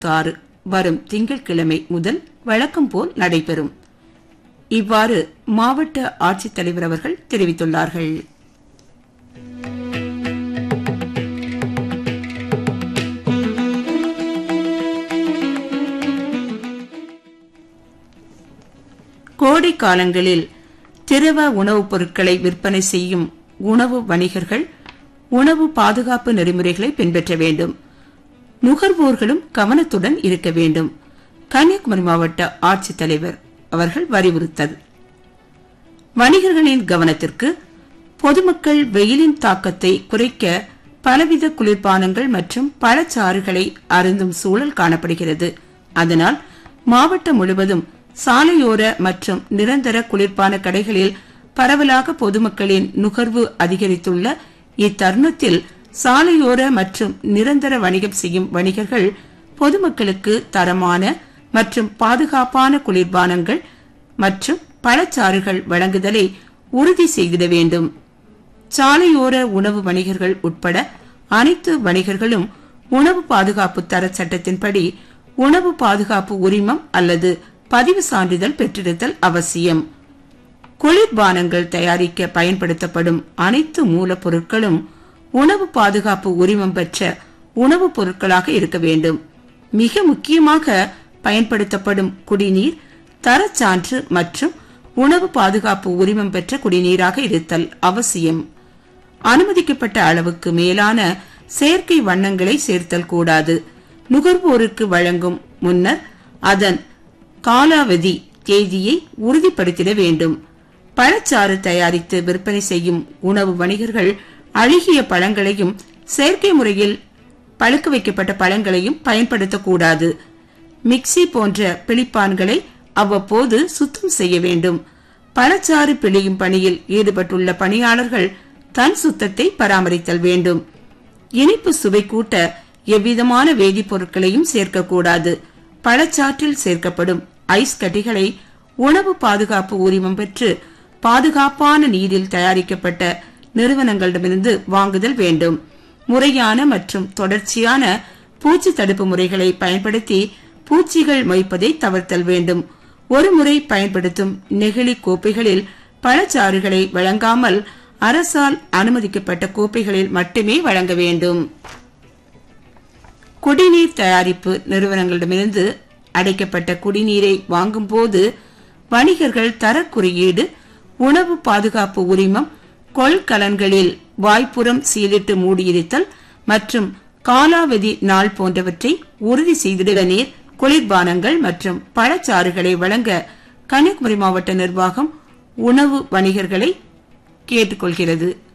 ஆறு வரும் திங்கட்கிழமை முதல் வழக்கம் போல் நடைபெறும் இவ்வாறு மாவட்ட ஆட்சித்தலைவர் அவர்கள் தெரிவித்துள்ளார்கள் கோடை காலங்களில் திரவ உணவுப் பொருட்களை விற்பனை செய்யும் உணவு வணிகர்கள் உணவு பாதுகாப்பு நெறிமுறைகளை பின்பற்ற வேண்டும் நுகர்வோர்களும் கவனத்துடன் இருக்க வேண்டும் கன்னியாகுமரி மாவட்ட ஆட்சித்தலைவர் அவர்கள் வலியுறுத்தல் வணிகர்களின் கவனத்திற்கு பொதுமக்கள் வெயிலின் தாக்கத்தை குறைக்க பலவித குளிர்பானங்கள் மற்றும் பழச்சாறுகளை அருந்தும் சூழல் காணப்படுகிறது அதனால் மாவட்டம் முழுவதும் சாலையோர மற்றும் நிரந்தர குளிர்பான கடைகளில் பரவலாக பொதுமக்களின் நுகர்வு அதிகரித்துள்ள இத்தருணத்தில் சாலையோர மற்றும் நிரந்தர வணிகம் செய்யும் வணிகர்கள் பொதுமக்களுக்கு தரமான மற்றும் பாதுகாப்பான குளிர்பானங்கள் மற்றும் பழச்சாறுகள் வழங்குதலை உறுதி செய்திட வேண்டும் சாலையோர உணவு வணிகர்கள் உட்பட அனைத்து வணிகர்களும் உணவு பாதுகாப்பு தர சட்டத்தின்படி உணவு பாதுகாப்பு உரிமம் அல்லது பதிவு சான்றிதழ் பெற்றிருத்தல் அவசியம் குளிர்பானங்கள் தயாரிக்க பயன்படுத்தப்படும் அனைத்து மூலப்பொருட்களும் உணவு பாதுகாப்பு உரிமம் பெற்ற உணவுப் பொருட்களாக இருக்க வேண்டும் மிக முக்கியமாக பயன்படுத்தப்படும் குடிநீர் தரச்சான்று மற்றும் உணவு பாதுகாப்பு உரிமம் பெற்ற குடிநீராக இருத்தல் அவசியம் அனுமதிக்கப்பட்ட அளவுக்கு மேலான செயற்கை வண்ணங்களை சேர்த்தல் கூடாது நுகர்வோருக்கு வழங்கும் முன்னர் அதன் காலாவதி தேதியை உறுதிப்படுத்திட வேண்டும் பழச்சாறு தயாரித்து விற்பனை செய்யும் உணவு வணிகர்கள் அழுகிய பழங்களையும் செயற்கை முறையில் பழுக்க வைக்கப்பட்ட பழங்களையும் பயன்படுத்தக்கூடாது மிக்சி போன்ற பிழிப்பான்களை அவ்வப்போது சுத்தம் செய்ய வேண்டும் பழச்சாறு பிழியும் பணியில் ஈடுபட்டுள்ள பணியாளர்கள் தன் சுத்தத்தை பராமரித்தல் வேண்டும் இனிப்பு சுவை கூட்ட எவ்விதமான வேதிப்பொருட்களையும் சேர்க்கக்கூடாது பழச்சாற்றில் சேர்க்கப்படும் ஐஸ் கட்டிகளை உணவு பாதுகாப்பு உரிமம் பெற்று பாதுகாப்பான நீரில் தயாரிக்கப்பட்ட நிறுவனங்களிடமிருந்து வாங்குதல் வேண்டும் முறையான மற்றும் தொடர்ச்சியான பூச்சி தடுப்பு முறைகளை பயன்படுத்தி பூச்சிகள் மொய்ப்பதை தவிர்த்தல் வேண்டும் ஒருமுறை பயன்படுத்தும் நெகிழி கோப்பைகளில் பழச்சாறுகளை வழங்காமல் அரசால் அனுமதிக்கப்பட்ட கோப்பைகளில் மட்டுமே வழங்க வேண்டும் குடிநீர் தயாரிப்பு நிறுவனங்களிடமிருந்து அடைக்கப்பட்ட குடிநீரை வாங்கும்போது வணிகர்கள் தர குறியீடு உணவு பாதுகாப்பு உரிமம் கொள்கலன்களில் வாய்ப்புறம் சீலிட்டு மூடியிருத்தல் மற்றும் காலாவதி நாள் போன்றவற்றை உறுதி செய்திட நீர் குளிர்பானங்கள் மற்றும் பழச்சாறுகளை வழங்க கன்னியாகுமரி மாவட்ட நிர்வாகம் உணவு வணிகர்களை கேட்டுக்கொள்கிறது